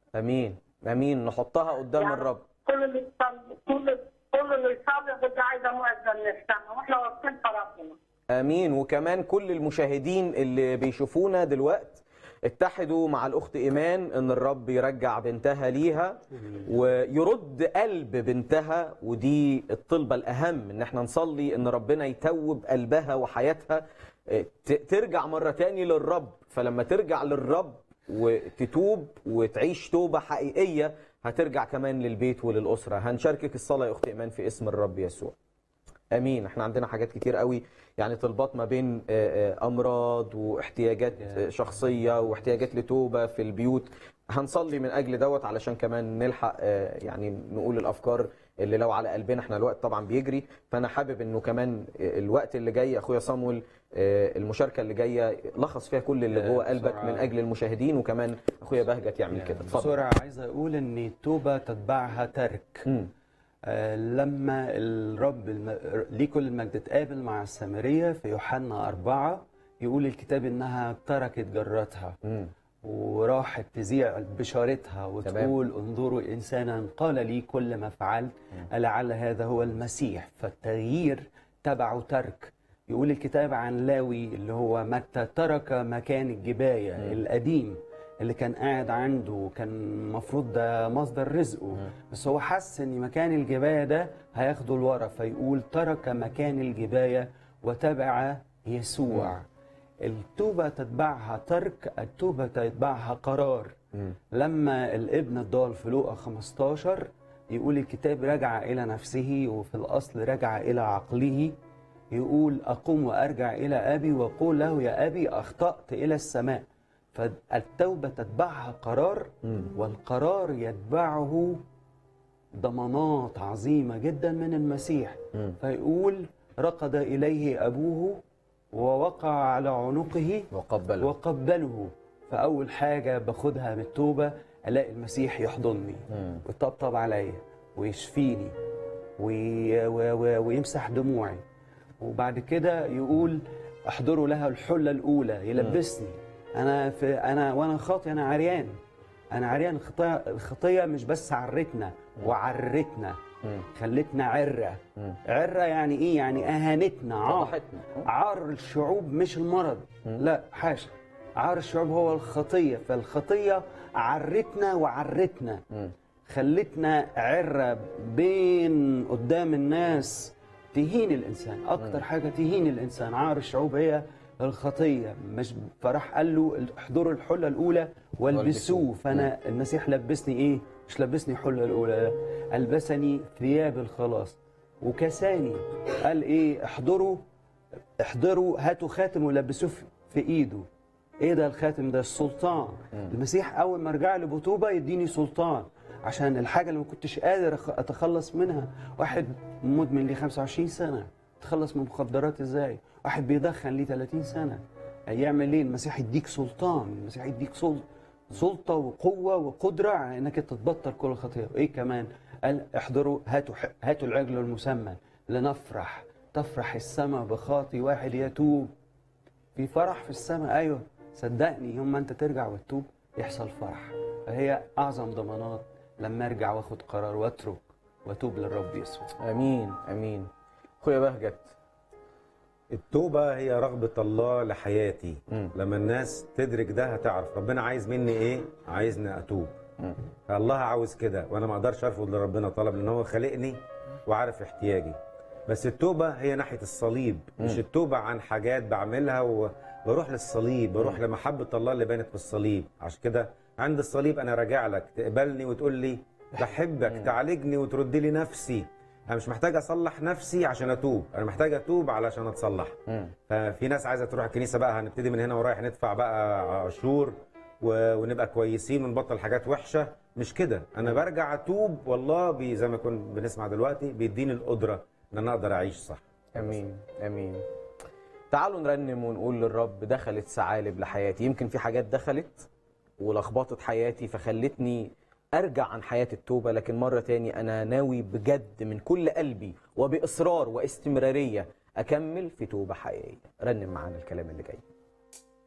امين امين نحطها قدام يعني الرب كل اللي يصلي كل كل اللي يصلي بدي عايزه مؤذن نستنى واحنا واقفين في ربنا امين وكمان كل المشاهدين اللي بيشوفونا دلوقت اتحدوا مع الاخت ايمان ان الرب يرجع بنتها ليها ويرد قلب بنتها ودي الطلبه الاهم ان احنا نصلي ان ربنا يتوب قلبها وحياتها اه، ت- ترجع مره تاني للرب فلما ترجع للرب وتتوب وتعيش توبه حقيقيه هترجع كمان للبيت وللاسره هنشاركك الصلاه يا اخت ايمان في اسم الرب يسوع امين احنا عندنا حاجات كتير قوي يعني طلبات ما بين آه، آه، امراض واحتياجات آه، شخصيه واحتياجات لتوبه في البيوت هنصلي من اجل دوت علشان كمان نلحق آه، يعني نقول الافكار اللي لو على قلبنا احنا الوقت طبعا بيجري فانا حابب انه كمان الوقت اللي جاي اخويا صامويل آه، المشاركه اللي جايه لخص فيها كل اللي آه، جوه قلبك بسرعة. من اجل المشاهدين وكمان اخويا بهجت يعمل كده اتفضل بسرعة عايز أقول إن التوبة تتبعها ترك مم. آه، لما الرب الم... ليه كل المجد اتقابل مع السامرية في يوحنا أربعة يقول الكتاب إنها تركت جرتها مم. وراحت تذيع بشارتها وتقول انظروا إنسانا قال لي كل ما فعلت ألعل هذا هو المسيح فالتغيير تبعه ترك يقول الكتاب عن لاوي اللي هو متى ترك مكان الجباية القديم اللي كان قاعد عنده كان المفروض ده مصدر رزقه بس هو حس ان مكان الجباية ده هياخده لورا فيقول ترك مكان الجباية وتبع يسوع التوبة تتبعها ترك التوبة تتبعها قرار لما الابن الضال في لوقا 15 يقول الكتاب رجع إلى نفسه وفي الأصل رجع إلى عقله يقول أقوم وأرجع إلى أبي وأقول له يا أبي أخطأت إلى السماء فالتوبة تتبعها قرار والقرار يتبعه ضمانات عظيمة جدا من المسيح فيقول رقد إليه أبوه ووقع على عنقه وقبل وقبله فأول حاجة باخدها من التوبة ألاقي المسيح يحضني ويطبطب عليا ويشفيني وي... و... و... ويمسح دموعي وبعد كده يقول احضروا لها الحلة الأولى يلبسني أنا في أنا وأنا خاطي أنا عريان أنا عريان الخطية الخطية مش بس عرتنا وعرتنا خلتنا عرة عرة يعني إيه يعني أهانتنا عار فضحتنا. عار الشعوب مش المرض لا حاشا عار الشعوب هو الخطية فالخطية عرتنا وعرتنا خلتنا عرة بين قدام الناس تهين الإنسان أكتر حاجة تهين الإنسان عار الشعوب هي الخطية مش فراح قال له احضروا الحلة الأولى والبسوه فأنا المسيح لبسني إيه مش لبسني الحلة الأولى لا. ألبسني ثياب الخلاص وكساني قال إيه احضروا احضروا هاتوا خاتم ولبسوه في- في ايده ايه ده الخاتم ده السلطان المسيح اول ما رجع لي بطوبه يديني سلطان عشان الحاجه اللي ما كنتش قادر أخ- اتخلص منها واحد مدمن لي 25 سنه تخلص من المخدرات ازاي واحد بيدخن لي 30 سنه يعمل ايه المسيح يديك سلطان المسيح يديك سلطه سلطه وقوه وقدره على انك أنت تبطل كل خطيه وايه كمان قال احضروا هاتوا ح- هاتوا العجل المسمن لنفرح تفرح السماء بخاطي واحد يتوب في فرح في السماء ايوه صدقني يوم ما انت ترجع وتتوب يحصل فرح فهي اعظم ضمانات لما ارجع واخد قرار واترك واتوب للرب يسوع امين امين اخويا بهجت التوبة هي رغبة الله لحياتي مم. لما الناس تدرك ده هتعرف ربنا عايز مني ايه عايزني اتوب فالله عاوز كده وانا ما اقدرش ارفض لربنا طلب لان هو خلقني وعارف احتياجي بس التوبة هي ناحية الصليب مش التوبة عن حاجات بعملها وبروح للصليب بروح لمحبة الله اللي بانت بالصليب عشان كده عند الصليب انا راجع لك تقبلني وتقول لي بحبك تعالجني وترد لي نفسي انا مش محتاج اصلح نفسي عشان اتوب انا محتاج اتوب علشان اتصلح ففي ناس عايزه تروح الكنيسه بقى هنبتدي من هنا ورايح ندفع بقى عشور و- ونبقى كويسين ونبطل حاجات وحشه مش كده انا برجع اتوب والله بي زي ما كنا بنسمع دلوقتي بيديني القدره ان انا اقدر اعيش صح امين امين تعالوا نرنم ونقول للرب دخلت ثعالب لحياتي يمكن في حاجات دخلت ولخبطت حياتي فخلتني ارجع عن حياه التوبه لكن مره تاني انا ناوي بجد من كل قلبي وباصرار واستمراريه اكمل في توبه حقيقيه رنم معانا الكلام اللي جاي